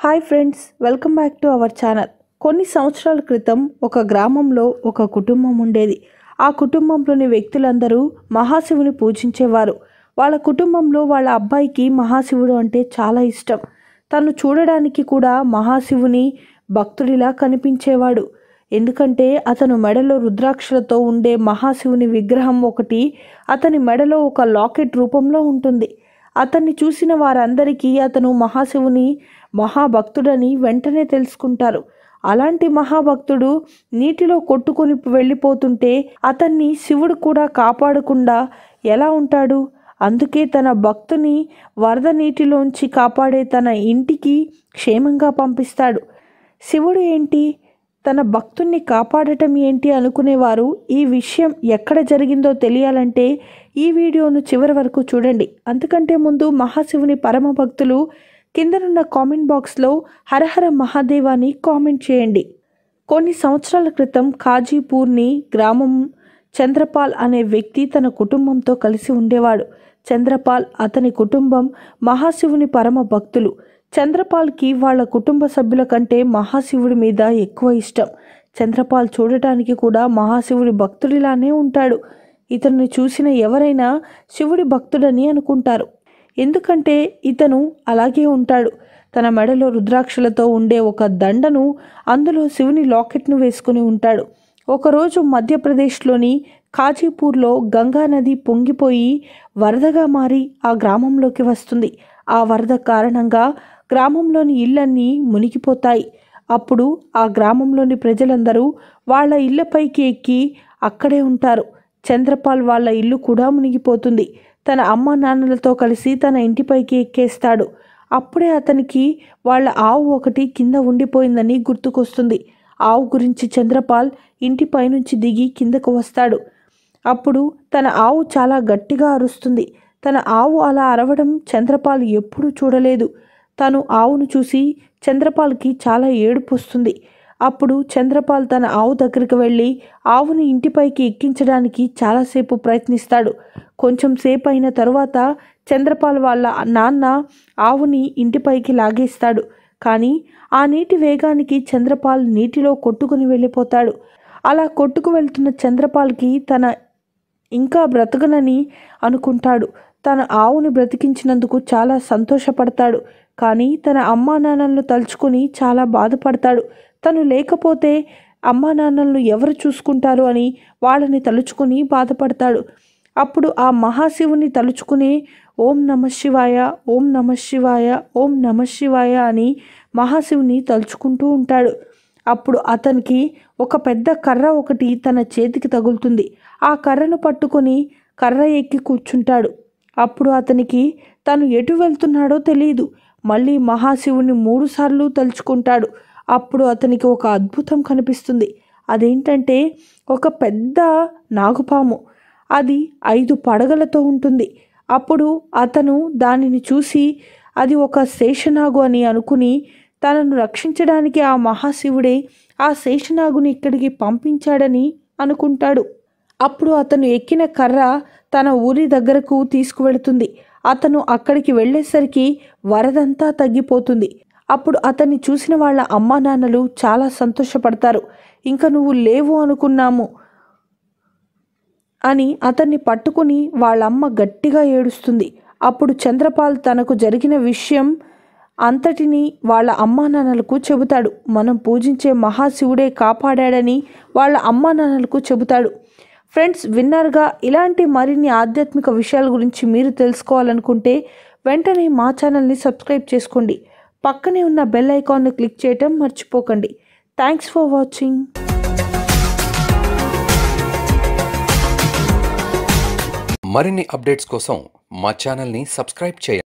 hi friends welcome back to our channel కొన్ని సంవత్సరాల క్రితం ఒక గ్రామంలో ఒక కుటుంబం ఉండేది ఆ కుటుంబంలోని వ్యక్తులందరూ మహాశివుని పూజించేవారు వాళ్ళ కుటుంబంలో వాళ్ళ అబ్బాయికి మహాశివుడు అంటే చాలా ఇష్టం తను చూడడానికి కూడా మహాశివుని భక్తుడిలా కనిపించేవాడు ఎందుకంటే అతను మెడలో రుద్రాక్షలతో ఉండే మహాశివుని విగ్రహం ఒకటి అతని మెడలో ఒక లాకెట్ రూపంలో ఉంటుంది అతన్ని చూసిన వారందరికీ అతను మహాశివుని మహాభక్తుడని వెంటనే తెలుసుకుంటారు అలాంటి మహాభక్తుడు నీటిలో కొట్టుకొని వెళ్ళిపోతుంటే అతన్ని శివుడు కూడా కాపాడకుండా ఎలా ఉంటాడు అందుకే తన భక్తుని వరద నీటిలోంచి కాపాడే తన ఇంటికి క్షేమంగా పంపిస్తాడు శివుడు ఏంటి తన భక్తుణ్ణి కాపాడటం ఏంటి అనుకునేవారు ఈ విషయం ఎక్కడ జరిగిందో తెలియాలంటే ఈ వీడియోను చివరి వరకు చూడండి అంతకంటే ముందు మహాశివుని పరమ భక్తులు కిందనున్న కామెంట్ బాక్స్లో హరహర మహాదేవాని కామెంట్ చేయండి కొన్ని సంవత్సరాల క్రితం కాజీపూర్ని గ్రామం చంద్రపాల్ అనే వ్యక్తి తన కుటుంబంతో కలిసి ఉండేవాడు చంద్రపాల్ అతని కుటుంబం మహాశివుని పరమ భక్తులు చంద్రపాల్కి వాళ్ళ కుటుంబ సభ్యుల కంటే మహాశివుడి మీద ఎక్కువ ఇష్టం చంద్రపాల్ చూడటానికి కూడా మహాశివుడి భక్తుడిలానే ఉంటాడు ఇతన్ని చూసిన ఎవరైనా శివుడి భక్తుడని అనుకుంటారు ఎందుకంటే ఇతను అలాగే ఉంటాడు తన మెడలో రుద్రాక్షలతో ఉండే ఒక దండను అందులో శివుని లాకెట్ను వేసుకుని ఉంటాడు ఒకరోజు మధ్యప్రదేశ్లోని కాజీపూర్లో గంగా నది పొంగిపోయి వరదగా మారి ఆ గ్రామంలోకి వస్తుంది ఆ వరద కారణంగా గ్రామంలోని ఇళ్ళన్నీ మునిగిపోతాయి అప్పుడు ఆ గ్రామంలోని ప్రజలందరూ వాళ్ళ ఇళ్ళపైకి ఎక్కి అక్కడే ఉంటారు చంద్రపాల్ వాళ్ళ ఇల్లు కూడా మునిగిపోతుంది తన అమ్మ నాన్నలతో కలిసి తన ఇంటిపైకి ఎక్కేస్తాడు అప్పుడే అతనికి వాళ్ళ ఆవు ఒకటి కింద ఉండిపోయిందని గుర్తుకొస్తుంది ఆవు గురించి చంద్రపాల్ ఇంటి పైనుంచి దిగి కిందకు వస్తాడు అప్పుడు తన ఆవు చాలా గట్టిగా అరుస్తుంది తన ఆవు అలా అరవడం చంద్రపాల్ ఎప్పుడూ చూడలేదు తను ఆవును చూసి చంద్రపాల్కి చాలా ఏడుపు వస్తుంది అప్పుడు చంద్రపాల్ తన ఆవు దగ్గరికి వెళ్ళి ఆవుని ఇంటిపైకి ఎక్కించడానికి చాలాసేపు ప్రయత్నిస్తాడు కొంచెం సేపు అయిన తరువాత చంద్రపాల్ వాళ్ళ నాన్న ఆవుని ఇంటిపైకి లాగేస్తాడు కానీ ఆ నీటి వేగానికి చంద్రపాల్ నీటిలో కొట్టుకుని వెళ్ళిపోతాడు అలా కొట్టుకు వెళ్తున్న చంద్రపాల్కి తన ఇంకా బ్రతకనని అనుకుంటాడు తన ఆవుని బ్రతికించినందుకు చాలా సంతోషపడతాడు కానీ తన అమ్మా నాన్నలను తలుచుకొని చాలా బాధపడతాడు తను లేకపోతే అమ్మా నాన్నలను ఎవరు చూసుకుంటారు అని వాళ్ళని తలుచుకొని బాధపడతాడు అప్పుడు ఆ మహాశివుని తలుచుకుని ఓం నమ శివాయ ఓం నమ శివాయ ఓం నమ శివాయ అని మహాశివుని తలుచుకుంటూ ఉంటాడు అప్పుడు అతనికి ఒక పెద్ద కర్ర ఒకటి తన చేతికి తగులుతుంది ఆ కర్రను పట్టుకొని కర్ర ఎక్కి కూర్చుంటాడు అప్పుడు అతనికి తను ఎటు వెళ్తున్నాడో తెలియదు మళ్ళీ మహాశివుని మూడుసార్లు తలుచుకుంటాడు అప్పుడు అతనికి ఒక అద్భుతం కనిపిస్తుంది అదేంటంటే ఒక పెద్ద నాగుపాము అది ఐదు పడగలతో ఉంటుంది అప్పుడు అతను దానిని చూసి అది ఒక శేషనాగు అని అనుకుని తనను రక్షించడానికి ఆ మహాశివుడే ఆ శేషనాగుని ఇక్కడికి పంపించాడని అనుకుంటాడు అప్పుడు అతను ఎక్కిన కర్ర తన ఊరి దగ్గరకు తీసుకువెళుతుంది అతను అక్కడికి వెళ్ళేసరికి వరదంతా తగ్గిపోతుంది అప్పుడు అతన్ని చూసిన వాళ్ళ అమ్మా నాన్నలు చాలా సంతోషపడతారు ఇంకా నువ్వు లేవు అనుకున్నాము అని అతన్ని పట్టుకుని వాళ్ళమ్మ గట్టిగా ఏడుస్తుంది అప్పుడు చంద్రపాల్ తనకు జరిగిన విషయం అంతటిని వాళ్ళ అమ్మా నాన్నలకు చెబుతాడు మనం పూజించే మహాశివుడే కాపాడాడని వాళ్ళ అమ్మా నాన్నలకు చెబుతాడు ఫ్రెండ్స్ విన్నర్గా ఇలాంటి మరిన్ని ఆధ్యాత్మిక విషయాల గురించి మీరు తెలుసుకోవాలనుకుంటే వెంటనే మా ఛానల్ని సబ్స్క్రైబ్ చేసుకోండి పక్కనే ఉన్న బెల్ ఐకాన్ని క్లిక్ చేయటం మర్చిపోకండి థ్యాంక్స్ ఫర్ వాచింగ్ మరిన్ని అప్డేట్స్ కోసం మా ఛానల్ని సబ్స్క్రైబ్ చేయండి